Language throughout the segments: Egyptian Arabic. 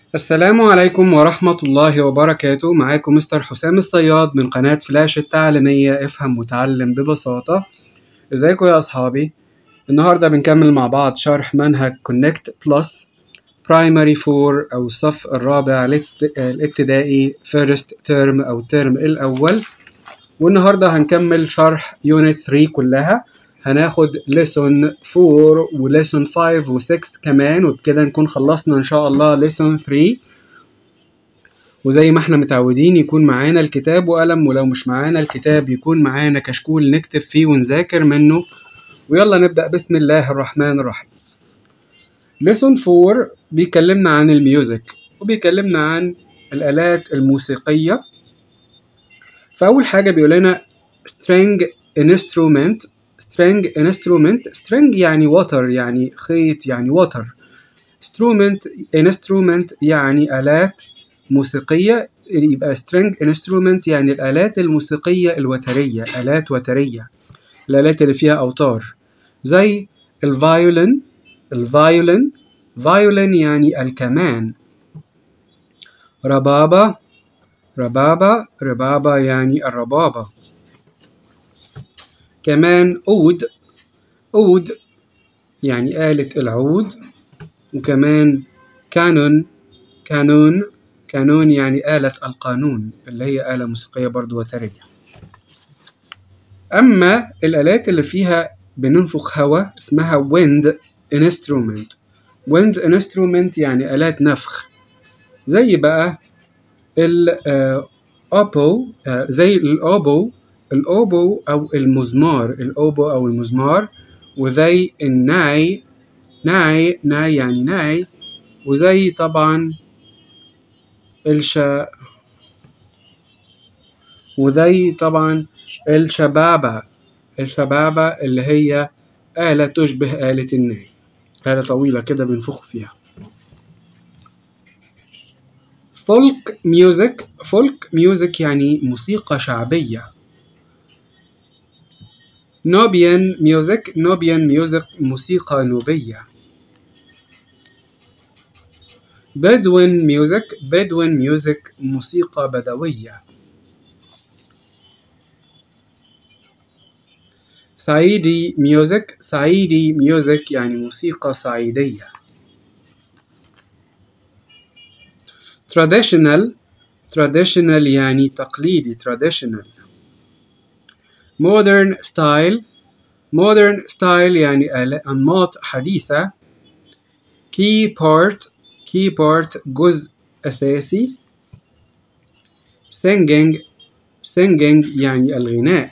السلام عليكم ورحمة الله وبركاته معاكم مستر حسام الصياد من قناة فلاش التعليمية افهم وتعلم ببساطة ازيكم يا أصحابي النهاردة بنكمل مع بعض شرح منهج Connect Plus Primary 4 أو الصف الرابع الابت- الابتدائي First Term أو الترم الأول والنهاردة هنكمل شرح Unit 3 كلها هناخد lesson 4 و lesson 5 و 6 كمان وبكده نكون خلصنا ان شاء الله lesson 3 وزي ما احنا متعودين يكون معانا الكتاب وقلم ولو مش معانا الكتاب يكون معانا كشكول نكتب فيه ونذاكر منه ويلا نبدأ بسم الله الرحمن الرحيم lesson 4 بيكلمنا عن الميوزك وبيكلمنا عن الآلات الموسيقية فأول حاجة بيقول لنا string instrument string instrument string يعني وتر يعني خيط يعني وتر instrument instrument يعني آلات موسيقية يبقى string instrument يعني الآلات الموسيقية الوترية آلات وترية الآلات اللي فيها أوتار زي الفايولين الفايولين فايولين يعني الكمان ربابة ربابة ربابة يعني الربابة كمان عود عود يعني آلة العود وكمان كانون كانون كانون يعني آلة القانون اللي هي آلة موسيقية برضو وترية أما الآلات اللي فيها بننفخ هواء اسمها wind instrument wind instrument يعني آلات نفخ زي بقى الأوبو زي الأوبو الأوبو أو المزمار الأوبو أو المزمار وزي الناي ناي ناي يعني ناي وزي طبعا الشا وزي طبعا الشبابة الشبابة اللي هي آلة تشبه آلة الناي آلة طويلة كده بينفخوا فيها فولك ميوزك فولك ميوزك يعني موسيقى شعبية نوبيان ميوزك نوبيان ميوزك موسيقى نوبية بدوين ميوزك بدوين ميوزك موسيقى بدوية صعيدي ميوزك صعيدي ميوزك يعني موسيقى صعيدية traditional traditional يعني تقليدي traditional modern style modern style يعني آل- أنماط حديثة key part key part جزء أساسي singing singing يعني الغناء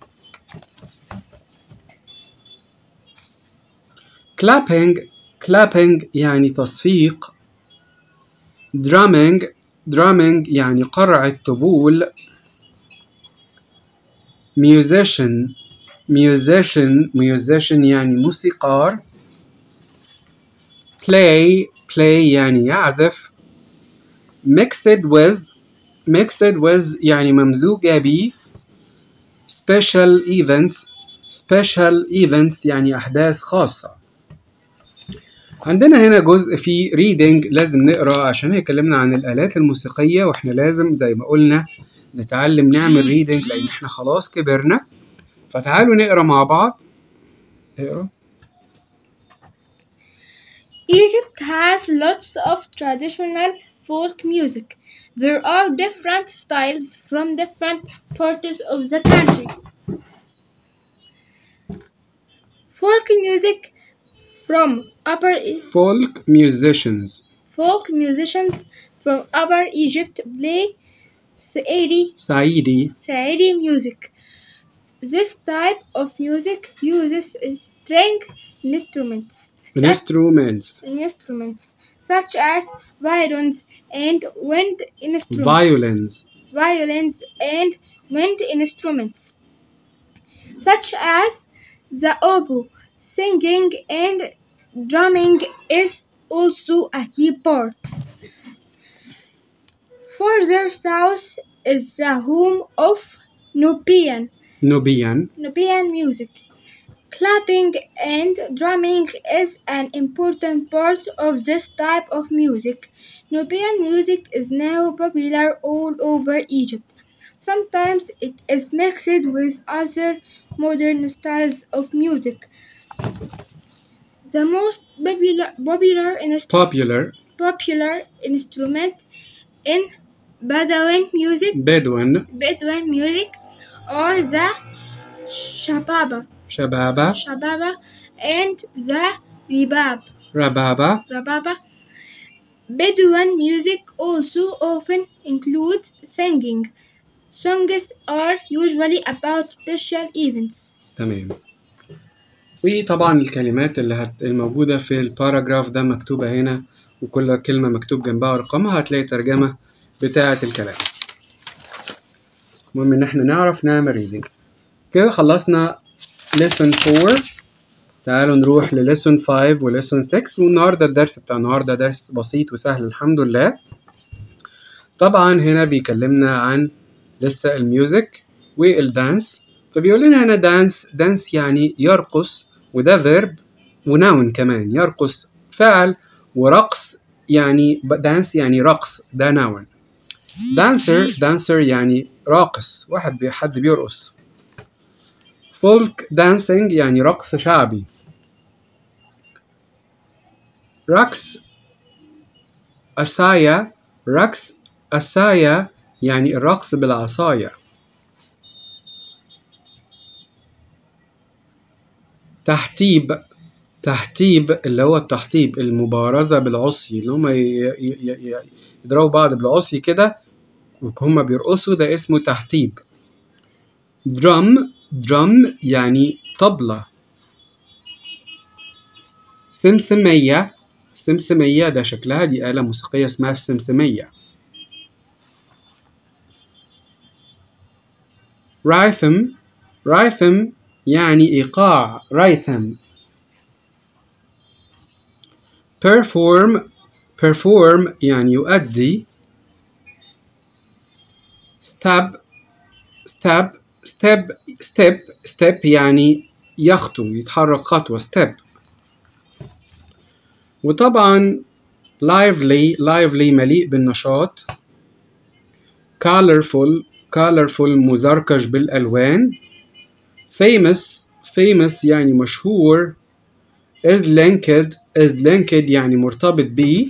clapping clapping يعني تصفيق drumming drumming يعني قرع الطبول musician musician musician يعني موسيقار play play يعني يعزف mixed with mixed with يعني ممزوجة ب special events special events يعني أحداث خاصة عندنا هنا جزء فيه reading لازم نقرأ عشان هيكلمنا عن الآلات الموسيقية واحنا لازم زي ما قلنا نتعلم نعمل reading لأن احنا خلاص كبرنا فتعالوا نقرأ مع بعض اقرأ Egypt has lots of traditional folk music. There are different styles from different parts of the country. Folk music from Upper E- folk musicians folk musicians from Upper Egypt play Saidi Saidi Saidi music. This type of music uses string instruments. instruments instruments such as violins and wind instruments, violins violins and wind instruments, such as the oboe. Singing and drumming is also a key part. Further south is the home of Nubian Nubian Nubian music. Clapping and drumming is an important part of this type of music. Nubian music is now popular all over Egypt. Sometimes it is mixed with other modern styles of music. The most popular, popular, inst- popular popular instrument in Bedouin music, Bedouin Bedouin music, are the shababa, شبابة shababa, and the ribab, ربابة rababa. Bedouin music also often includes singing. Songs are usually about special events. تمام وطبعا الكلمات اللي هت... الموجودة في الباراجراف ده مكتوبة هنا وكل كلمة مكتوب جنبها رقمها هتلاقي ترجمة بتاعة الكلام المهم إن احنا نعرف نعمل ريدنج كده خلصنا lesson 4 تعالوا نروح ل lesson 5 و lesson 6 والنهاردة الدرس بتاع النهاردة درس بسيط وسهل الحمد لله طبعا هنا بيكلمنا عن لسه الميوزك والدانس فبيقول لنا هنا دانس دانس يعني يرقص وده فيرب وناون كمان يرقص فعل ورقص يعني دانس يعني رقص ده ناون دانسر دانسر يعني راقص واحد بي- حد بيرقص فولك دانسينج يعني رقص شعبي رقص أسايا رقص أسايا يعني الرقص بالعصاية تحتيب تحتيب اللي هو التحطيب المبارزة بالعصي اللي هما ي- ي- ي- ي- يضربوا بعض بالعصي كده وهما بيرقصوا ده اسمه تحتيب درام درام يعني طبلة سمسمية سمسمية ده شكلها دي آلة موسيقية اسمها السمسمية رايثم رايثم يعني إيقاع رايثم perform perform يعني يؤدي step step step step step يعني يخطو يتحرك خطوة step وطبعا lively lively مليء بالنشاط colorful colorful مزركش بالألوان famous famous يعني مشهور is linked is linked يعني مرتبط بيه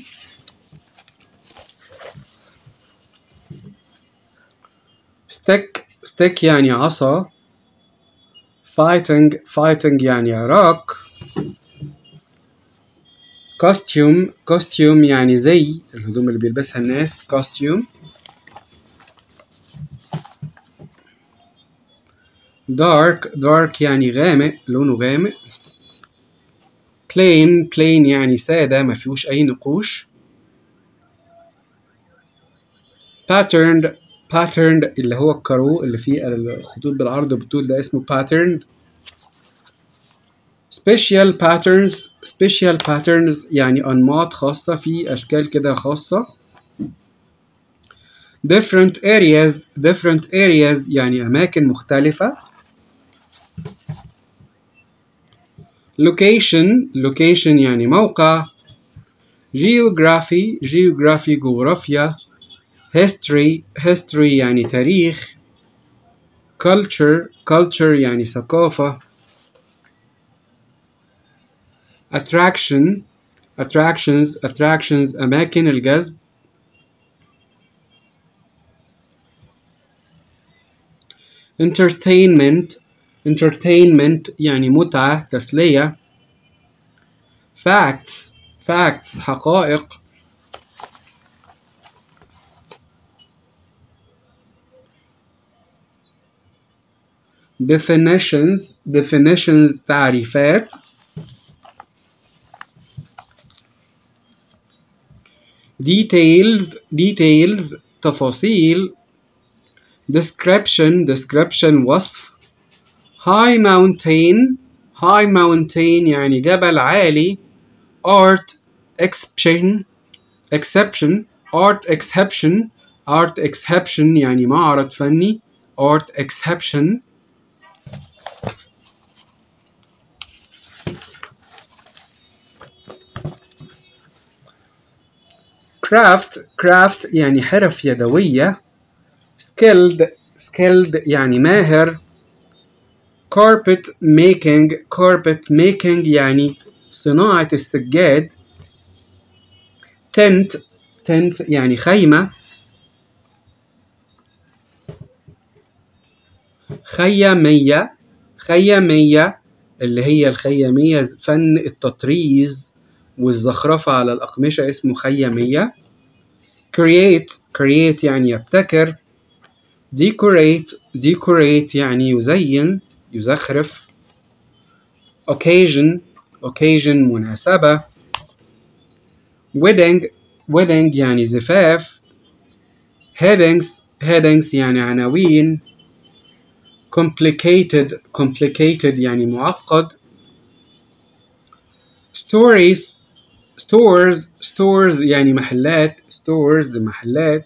stick stick يعني عصا fighting fighting يعني عراق costume costume يعني زي الهدوم اللي بيلبسها الناس costume dark dark يعني غامق لونه غامق plain plain يعني سادة ما فيهوش أي نقوش patterned patterned اللي هو الكارو اللي فيه الخطوط بالعرض وبالطول ده اسمه patterned special patterns special patterns يعني أنماط خاصة في أشكال كده خاصة different areas different areas يعني أماكن مختلفة location location يعني موقع geography geography جغرافيا history history يعني تاريخ culture culture يعني ثقافة attraction attractions attractions أماكن الجذب entertainment entertainment يعني متعة تسلية facts facts حقائق definitions definitions تعريفات details details تفاصيل description description وصف high mountain high mountain يعني جبل عالي art exception exception art exception art exception يعني معرض فني art exception craft craft يعني حرف يدوية skilled skilled يعني ماهر carpet making carpet making يعني صناعة السجاد tent tent يعني خيمة خيامية خيامية اللي هي الخيامية فن التطريز والزخرفة على الأقمشة اسمه خيامية create create يعني يبتكر decorate decorate يعني يزين يزخرف occasion occasion مناسبة wedding wedding يعني زفاف headings headings يعني عناوين complicated complicated يعني معقد stories stores stores يعني محلات stores محلات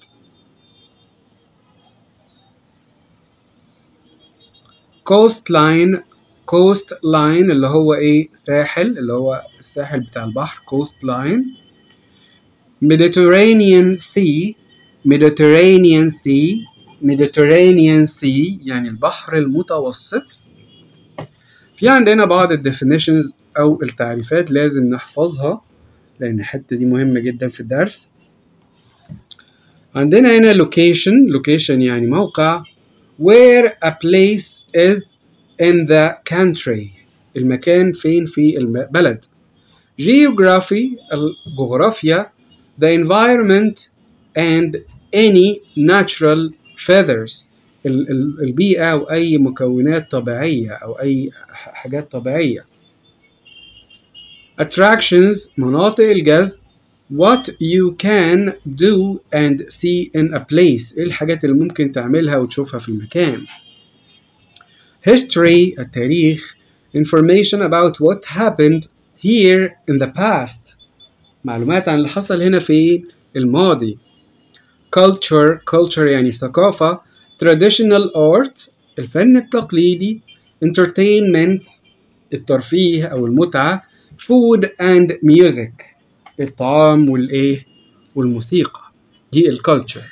coastline coastline اللي هو ايه ساحل اللي هو الساحل بتاع البحر coastline Mediterranean Sea Mediterranean Sea Mediterranean Sea يعني البحر المتوسط في عندنا بعض ال definitions أو التعريفات لازم نحفظها لأن الحتة دي مهمة جدا في الدرس عندنا هنا location location يعني موقع where a place is in the country المكان فين في البلد geography الجغرافيا the environment and any natural feathers البيئة أو أي مكونات طبيعية أو أي حاجات طبيعية attractions مناطق الجذب what you can do and see in a place إيه الحاجات اللي ممكن تعملها وتشوفها في المكان history التاريخ information about what happened here in the past معلومات عن اللي حصل هنا في الماضي culture culture يعني ثقافة traditional art الفن التقليدي entertainment الترفيه أو المتعة food and music الطعام والإيه والموسيقى دي الكالتشر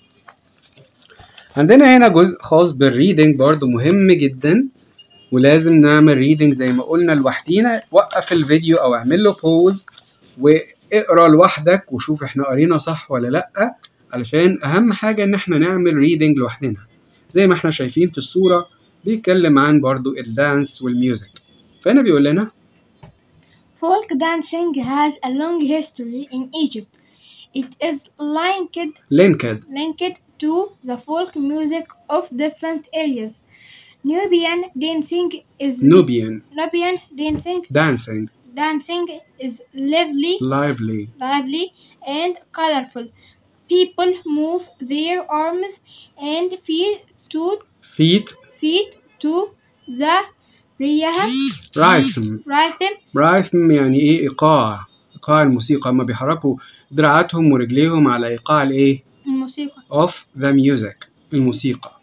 عندنا هنا جزء خاص بالريدنج برضو مهم جدا ولازم نعمل ريدنج زي ما قلنا لوحدينا وقف الفيديو او اعمل له بوز واقرا لوحدك وشوف احنا قرينا صح ولا لا علشان اهم حاجه ان احنا نعمل ريدنج لوحدنا زي ما احنا شايفين في الصوره بيتكلم عن برضو الدانس والميوزك فهنا بيقول لنا Folk dancing has a long history in Egypt. It is linked linked linked to the folk music of different areas. Nubian dancing is Nubian Nubian dancing dancing dancing is lively, lively lively and colorful. People move their arms and feet to feet feet to the rhythm rhythm rhythm rhythm يعني ايه ايقاع ايقاع الموسيقى هما بيحركوا دراعاتهم ورجليهم على ايقاع الايه الموسيقى. of the music الموسيقى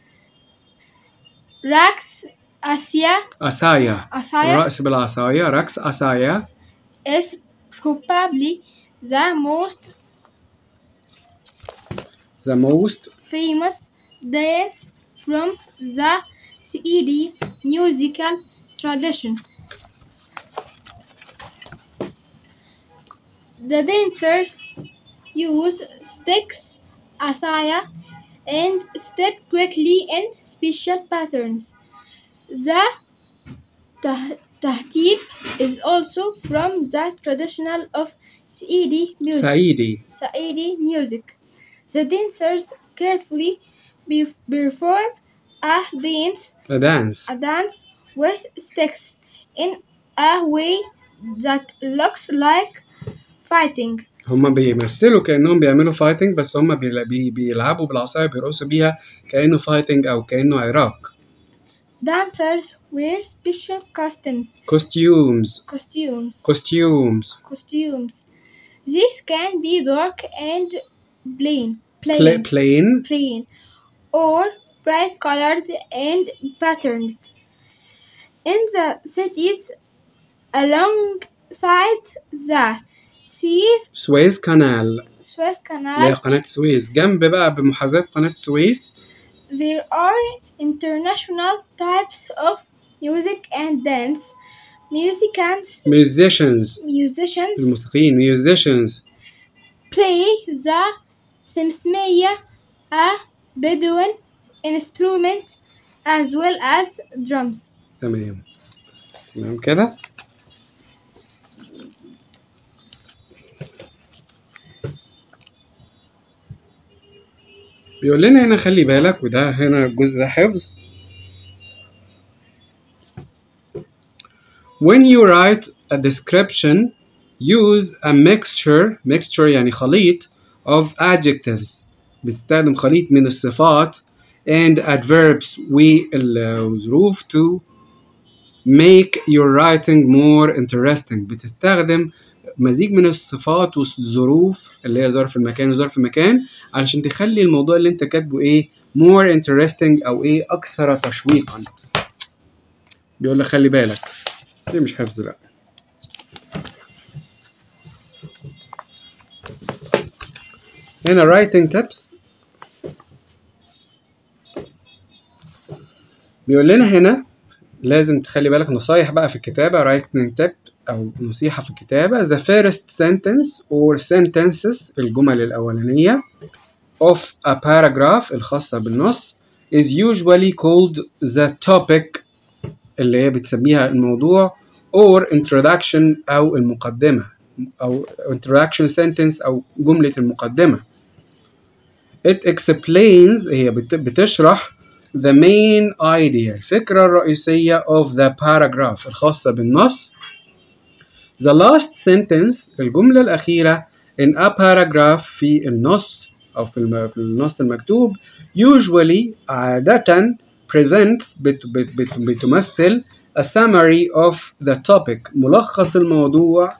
رقص آسيا عصاية آسيا الرقص بالعصاية رقص عصاية is probably the most the most famous dance from the Saidi musical tradition. The dancers use sticks, asaya, and step quickly in special patterns. The tah- tahtif is also from the traditional of Saidi music. صعيدي Saidi music. The dancers carefully be- perform a dance, a dance a dance with sticks in a way that looks like fighting. هما بيمثلوا كأنهم بيعملوا فايتنج بس هما بيلا- بي- بيلعبوا بالعصاية بيرقصوا بيها كأنه فايتنج أو كأنه عراق Dancers wear special costumes, costumes costumes, costumes costumes. These can be dark and plain, Pla- plain, plain plain, or bright colored and patterned. In the cities alongside the سويس سويس كانال سويس اللي هي كانال قناة السويس جنب بقى بمحاذاة قناة السويس There are international types of music and dance. Musicians, musicians musicians الموسيقيين musicians play the سمسمية a Bedouin instrument as well as drums. تمام تمام كده بيقول لنا هنا خلي بالك وده هنا الجزء ده حفظ When you write a description use a mixture mixture يعني خليط of adjectives بتستخدم خليط من الصفات and adverbs والظروف to make your writing more interesting بتستخدم مزيج من الصفات والظروف اللي هي ظرف المكان وظرف المكان علشان تخلي الموضوع اللي انت كاتبه ايه more interesting او ايه اكثر تشويقا بيقول لك خلي بالك دي مش حفظ لا هنا writing tips بيقول لنا هنا لازم تخلي بالك نصايح بقى في الكتابة writing tip أو نصيحة في الكتابة the first sentence or sentences الجمل الأولانية of a paragraph الخاصة بالنص is usually called the topic اللي هي بتسميها الموضوع or introduction أو المقدمة أو introduction sentence أو جملة المقدمة it explains هي بت- بتشرح the main idea الفكرة الرئيسية of the paragraph الخاصة بالنص The last sentence الجملة الأخيرة in a paragraph في النص أو في, الم... في النص المكتوب usually عادة presents بت... بت... بت... بتمثل a summary of the topic ملخص الموضوع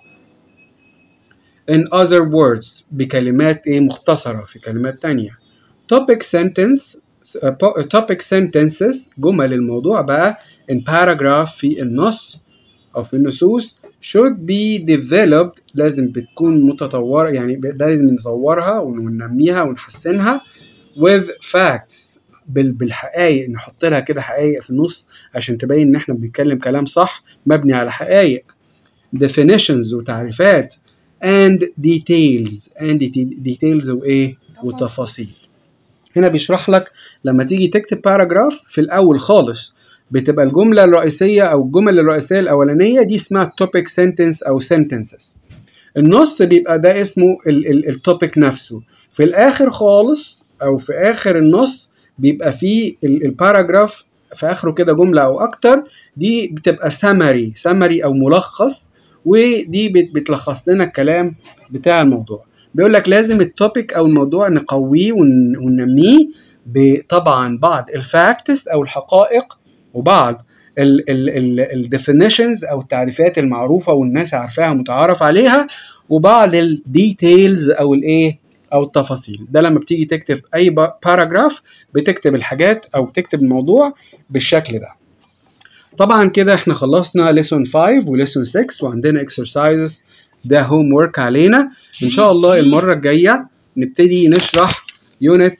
in other words بكلمات إيه مختصرة في كلمات تانية topic sentence uh, topic sentences جمل الموضوع بقى in paragraph في النص أو في النصوص should be developed لازم بتكون متطورة يعني ب- لازم نطورها وننميها ونحسنها with facts بال- بالحقائق نحط لها كده حقائق في النص عشان تبين ان احنا بنتكلم كلام صح مبني على حقائق definitions وتعريفات and details and deta- details وايه وتفاصيل هنا بيشرح لك لما تيجي تكتب باراجراف في الاول خالص بتبقى الجملة الرئيسية أو الجمل الرئيسية الأولانية دي اسمها topic sentence أو sentences النص بيبقى ده اسمه التوبيك نفسه في الآخر خالص أو في آخر النص بيبقى فيه ال- الباراجراف في آخره كده جملة أو أكتر دي بتبقى summary summary أو ملخص ودي بت- بتلخص لنا الكلام بتاع الموضوع بيقول لك لازم التوبيك أو الموضوع نقويه ون- وننميه بطبعا بعض الفاكتس أو الحقائق وبعض الديفينيشنز او التعريفات المعروفه والناس عارفاها متعارف عليها وبعض الديتيلز او الايه او التفاصيل ده لما بتيجي تكتب اي باراجراف بتكتب الحاجات او بتكتب الموضوع بالشكل ده طبعا كده احنا خلصنا ليسون 5 وليسون 6 وعندنا اكسرسايزز ده هوم ورك علينا ان شاء الله المره الجايه نبتدي نشرح يونت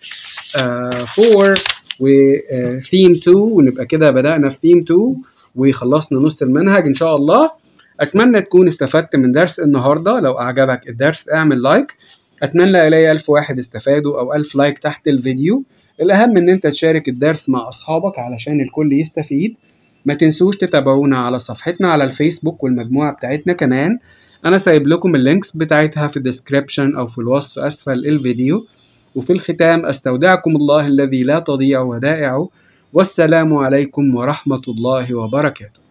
4 وثيم 2 ونبقى كده بدأنا في ثيم 2 وخلصنا نص المنهج إن شاء الله أتمنى تكون استفدت من درس النهاردة لو أعجبك الدرس اعمل لايك أتمنى ألاقي ألف واحد استفادوا أو ألف لايك تحت الفيديو الأهم إن أنت تشارك الدرس مع أصحابك علشان الكل يستفيد ما تنسوش تتابعونا على صفحتنا على الفيسبوك والمجموعة بتاعتنا كمان أنا سايب لكم اللينكس بتاعتها في الديسكريبشن أو في الوصف أسفل الفيديو وفي الختام أستودعكم الله الذي لا تضيع ودائعه والسلام عليكم ورحمة الله وبركاته